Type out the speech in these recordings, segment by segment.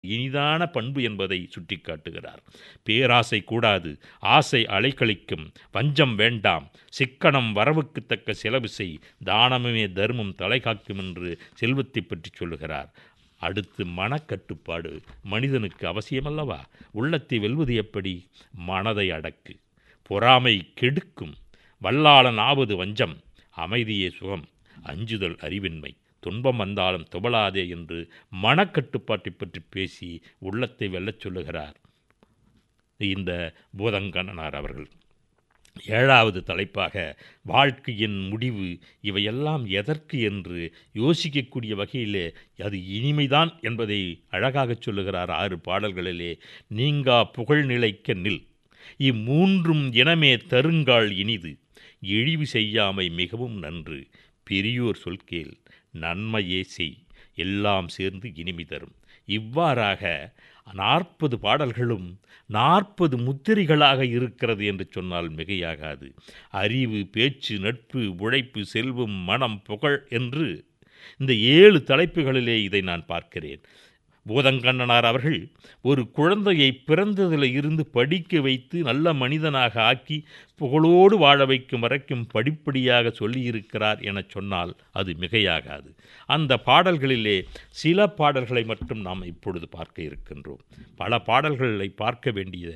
இனிதான பண்பு என்பதை சுட்டிக்காட்டுகிறார் பேராசை கூடாது ஆசை அலைக்கழிக்கும் வஞ்சம் வேண்டாம் சிக்கனம் வரவுக்கு தக்க செலவு செய் தானமே தர்மம் தலைகாக்கும் என்று செல்வத்தை பற்றி சொல்லுகிறார் அடுத்து மனக்கட்டுப்பாடு மனிதனுக்கு அவசியமல்லவா உள்ளத்தை வெல்வது எப்படி மனதை அடக்கு பொறாமை கெடுக்கும் வல்லாளன் ஆவது வஞ்சம் அமைதியே சுகம் அஞ்சுதல் அறிவின்மை துன்பம் வந்தாலும் துவளாதே என்று மனக்கட்டுப்பாட்டை பற்றி பேசி உள்ளத்தை வெல்லச் சொல்லுகிறார் இந்த பூதங்கண்ணனார் அவர்கள் ஏழாவது தலைப்பாக வாழ்க்கையின் முடிவு இவையெல்லாம் எதற்கு என்று யோசிக்கக்கூடிய வகையிலே அது இனிமைதான் என்பதை அழகாகச் சொல்லுகிறார் ஆறு பாடல்களிலே நீங்கா புகழ் நிலைக்க நில் இம்மூன்றும் இனமே தருங்கால் இனிது இழிவு செய்யாமை மிகவும் நன்று பெரியோர் சொல்கேள் நன்மையே செய் எல்லாம் சேர்ந்து இனிமை தரும் இவ்வாறாக நாற்பது பாடல்களும் நாற்பது முத்திரைகளாக இருக்கிறது என்று சொன்னால் மிகையாகாது அறிவு பேச்சு நட்பு உழைப்பு செல்வம் மனம் புகழ் என்று இந்த ஏழு தலைப்புகளிலே இதை நான் பார்க்கிறேன் பூதங்கண்ணனார் அவர்கள் ஒரு குழந்தையை பிறந்ததில் இருந்து படிக்க வைத்து நல்ல மனிதனாக ஆக்கி புகழோடு வாழ வைக்கும் வரைக்கும் படிப்படியாக சொல்லியிருக்கிறார் என சொன்னால் அது மிகையாகாது அந்த பாடல்களிலே சில பாடல்களை மட்டும் நாம் இப்பொழுது பார்க்க இருக்கின்றோம் பல பாடல்களை பார்க்க வேண்டிய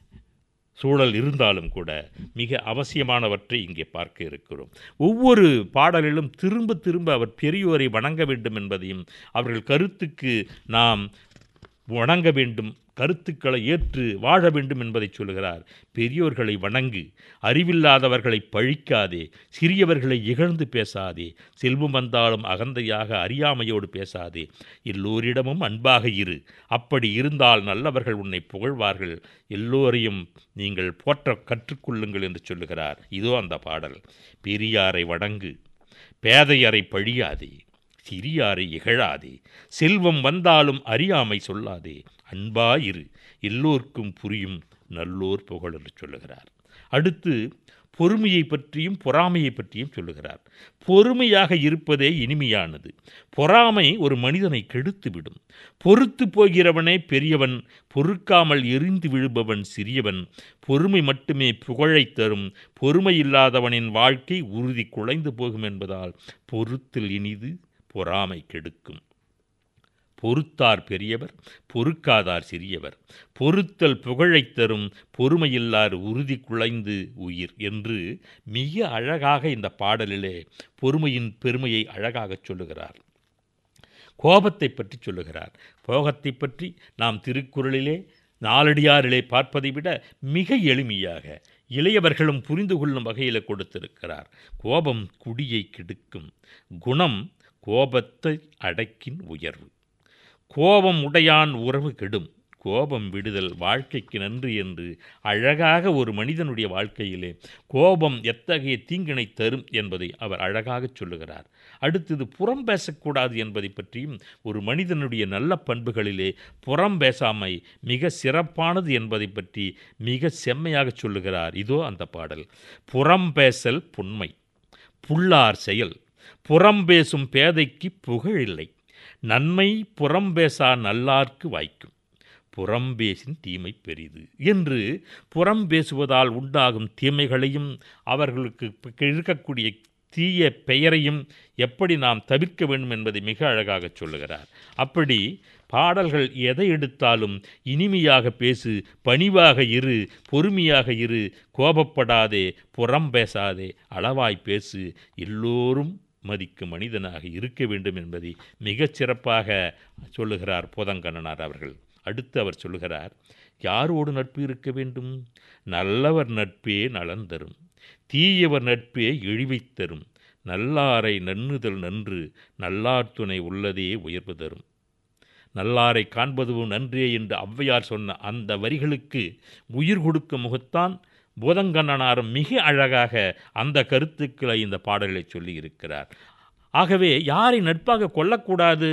சூழல் இருந்தாலும் கூட மிக அவசியமானவற்றை இங்கே பார்க்க இருக்கிறோம் ஒவ்வொரு பாடலிலும் திரும்ப திரும்ப அவர் பெரியோரை வணங்க வேண்டும் என்பதையும் அவர்கள் கருத்துக்கு நாம் வணங்க வேண்டும் கருத்துக்களை ஏற்று வாழ வேண்டும் என்பதை சொல்கிறார் பெரியோர்களை வணங்கு அறிவில்லாதவர்களை பழிக்காதே சிறியவர்களை இகழ்ந்து பேசாதே செல்வம் வந்தாலும் அகந்தையாக அறியாமையோடு பேசாதே எல்லோரிடமும் அன்பாக இரு அப்படி இருந்தால் நல்லவர்கள் உன்னை புகழ்வார்கள் எல்லோரையும் நீங்கள் போற்ற கற்றுக்கொள்ளுங்கள் என்று சொல்லுகிறார் இதோ அந்த பாடல் பெரியாரை வணங்கு பேதையரை பழியாதே சிறியாரை இகழாதே செல்வம் வந்தாலும் அறியாமை சொல்லாதே அன்பாயிரு எல்லோர்க்கும் புரியும் நல்லோர் புகழ் என்று சொல்லுகிறார் அடுத்து பொறுமையை பற்றியும் பொறாமையை பற்றியும் சொல்லுகிறார் பொறுமையாக இருப்பதே இனிமையானது பொறாமை ஒரு மனிதனை கெடுத்துவிடும் பொறுத்து போகிறவனே பெரியவன் பொறுக்காமல் எரிந்து விழுபவன் சிறியவன் பொறுமை மட்டுமே புகழைத் தரும் பொறுமை இல்லாதவனின் வாழ்க்கை உறுதி குலைந்து போகும் என்பதால் பொறுத்தில் இனிது பொறாமை கெடுக்கும் பொறுத்தார் பெரியவர் பொறுக்காதார் சிறியவர் பொறுத்தல் புகழைத் தரும் பொறுமையில்லார் உறுதி குலைந்து உயிர் என்று மிக அழகாக இந்த பாடலிலே பொறுமையின் பெருமையை அழகாகச் சொல்லுகிறார் கோபத்தை பற்றி சொல்லுகிறார் கோபத்தை பற்றி நாம் திருக்குறளிலே நாலடியாரிலே பார்ப்பதை விட மிக எளிமையாக இளையவர்களும் புரிந்து கொள்ளும் வகையில் கொடுத்திருக்கிறார் கோபம் குடியை கெடுக்கும் குணம் கோபத்தை அடக்கின் உயர்வு கோபம் உடையான் உறவு கெடும் கோபம் விடுதல் வாழ்க்கைக்கு நன்று என்று அழகாக ஒரு மனிதனுடைய வாழ்க்கையிலே கோபம் எத்தகைய தீங்கினை தரும் என்பதை அவர் அழகாக சொல்லுகிறார் அடுத்தது புறம் பேசக்கூடாது என்பதை பற்றியும் ஒரு மனிதனுடைய நல்ல பண்புகளிலே புறம் பேசாமை மிக சிறப்பானது என்பதை பற்றி மிக செம்மையாக சொல்லுகிறார் இதோ அந்த பாடல் புறம் பேசல் புண்மை புல்லார் செயல் புறம் பேசும் பேதைக்கு புகழில்லை நன்மை புறம் பேசா நல்லார்க்கு வாய்க்கும் புறம்பேசின் தீமை பெரிது என்று புறம் பேசுவதால் உண்டாகும் தீமைகளையும் அவர்களுக்கு இருக்கக்கூடிய தீய பெயரையும் எப்படி நாம் தவிர்க்க வேண்டும் என்பதை மிக அழகாக சொல்லுகிறார் அப்படி பாடல்கள் எதை எடுத்தாலும் இனிமையாக பேசு பணிவாக இரு பொறுமையாக இரு கோபப்படாதே புறம் பேசாதே அளவாய் பேசு எல்லோரும் மதிக்கும் மனிதனாக இருக்க வேண்டும் என்பதை மிகச் சிறப்பாக சொல்லுகிறார் போதங்கண்ணனார் அவர்கள் அடுத்து அவர் சொல்லுகிறார் யாரோடு நட்பு இருக்க வேண்டும் நல்லவர் நட்பே நலன் தரும் தீயவர் நட்பே இழிவைத் தரும் நல்லாரை நன்னுதல் நன்று நல்லார் துணை உள்ளதே உயர்வு தரும் நல்லாரை காண்பதுவும் நன்றே என்று ஔவையார் சொன்ன அந்த வரிகளுக்கு உயிர் கொடுக்கும் முகத்தான் போதங்கண்ணனாரும் மிக அழகாக அந்த கருத்துக்களை இந்த பாடலை சொல்லி இருக்கிறார் ஆகவே யாரை நட்பாக கொள்ளக்கூடாது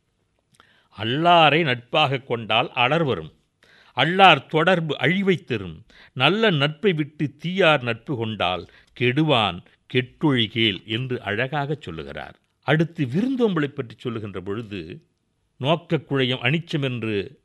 அல்லாரை நட்பாக கொண்டால் அலர் வரும் அல்லார் தொடர்பு அழிவைத் தரும் நல்ல நட்பை விட்டு தீயார் நட்பு கொண்டால் கெடுவான் கெட்டொழிகேல் என்று அழகாக சொல்லுகிறார் அடுத்து விருந்தோம்பலை பற்றி சொல்லுகின்ற பொழுது நோக்கக்குழையும் அனிச்சம் என்று